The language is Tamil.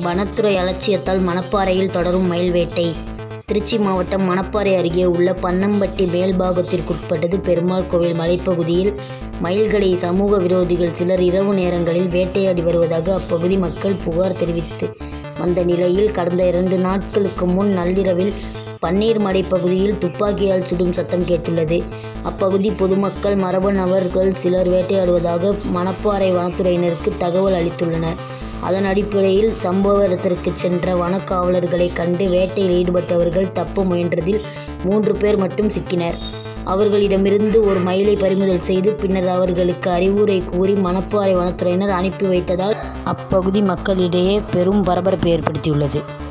வனத்துறை அலட்சியத்தால் மணப்பாறையில் தொடரும் மயில் வேட்டை திருச்சி மாவட்டம் மணப்பாறை அருகே உள்ள பன்னம்பட்டி மேல்பாகத்திற்குட்பட்டது பெருமாள் கோவில் மலைப்பகுதியில் மயில்களை சமூக விரோதிகள் சிலர் இரவு நேரங்களில் வேட்டையாடி வருவதாக அப்பகுதி மக்கள் புகார் தெரிவித்து வந்த நிலையில் கடந்த இரண்டு நாட்களுக்கு முன் நள்ளிரவில் பன்னீர்மடை பகுதியில் துப்பாக்கியால் சுடும் சத்தம் கேட்டுள்ளது அப்பகுதி பொதுமக்கள் மரபு நபர்கள் சிலர் வேட்டையாடுவதாக மணப்பாறை வனத்துறையினருக்கு தகவல் அளித்துள்ளனர் அதன் அடிப்படையில் சம்பவ இடத்திற்கு சென்ற வனக்காவலர்களை கண்டு வேட்டையில் ஈடுபட்டவர்கள் தப்ப முயன்றதில் மூன்று பேர் மட்டும் சிக்கினர் அவர்களிடமிருந்து ஒரு மயிலை பறிமுதல் செய்து பின்னர் அவர்களுக்கு அறிவுரை கூறி மணப்பாறை வனத்துறையினர் அனுப்பி வைத்ததால் அப்பகுதி மக்களிடையே பெரும் பரபரப்பு ஏற்படுத்தியுள்ளது